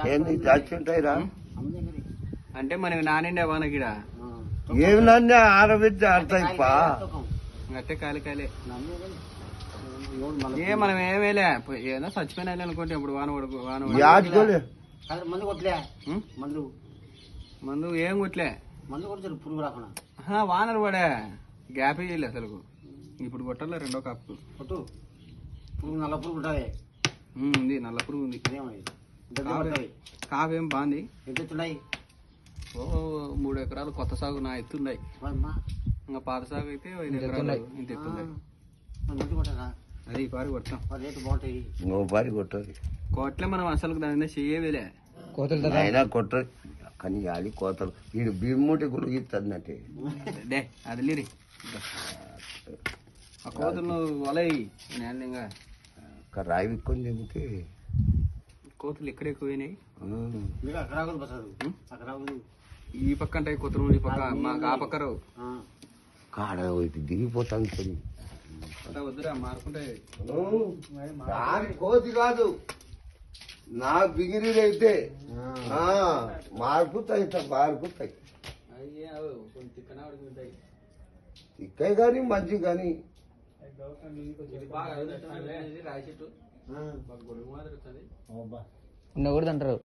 ఏంది జాస్తి ఉంటాయిరా అంటే మనం నానిండే వానకిడ ఏమి నన్ను ఆరబెట్టి ఆడతాయి పా అట్టే కాలి కాలే ఏ మనం ఏమేలే ఏదో చచ్చిపోయినా అనుకుంటే ఇప్పుడు వాన పడుకో వాన పడు- యాచుకోలే మందు కొట్టలే ఉం? మందు మందు ఏం కొట్లే మందు కొడతారు పురుగు రాకుండా ఆహా, వానలు పడే గ్యాప్ ఇయ్యలే అసలు ఇప్పుడు కొట్టాలి రెండో కప్పు కొట్టు పురుగు నల్ల పురుగు ఉంటుంది ఉమ్, ఉంది నల్ల పురుగు ఉంది అదేమది దగ్గర పడుతుంది కాపు ఏం బాగుంది ఎంత ఎత్తున్నాయి ఓ మూడు ఎకరాలు కొత్త సాగు నా ఎత్తున్నాయి అమ్మా ఇంకా పాత సాగు అయితే ఐదు ఎకరాలు ఇంత ఎత్తున్నాయి మందు కొట్టరా అది ఈ పారి కొడతాం మరి రేటు బాగుంటాయి ఇంకో పారి కొట్టదు కోట్లే మనం అసలు దాని మీద చెయ్యవేలే అయినా కొట్టదు కానీ అది కోతలు వీడు భీముటి గురిగిస్తుందంటే డే అది లేరి ఆ కోతులు వలయి నేను ఇంకా రాయి విక్కొని చెబితే కోతులు ఎక్కడ ఎక్కువైనాయి మీరు అక్కడ ఆగుదు బసరు ఉం? అక్కడ ఆగుదు ఈ పక్క అంటే కొత్తలు ఈ పక్క మాకు ఆ పక్క రావు కాడ పోయి దిగిపోతాను కొన్ని అట్లా వద్దురా మారుకుంటే దాని కోతి కాదు నా బిగిరిదైతే మార్పుతాయి ఇట్లా మారుకుతాయి అయ్యే కొంచెం తిక్కన ఉంటాయి ఇక్కడే కానీ మంచి కానీ ఇది బాగా అరుగుతుంటుంది, ఇది రాయి చెట్టు బాగా గొడుగు మాదిరి వస్తుంది అబ్బా ఉండకూడదు అంటారు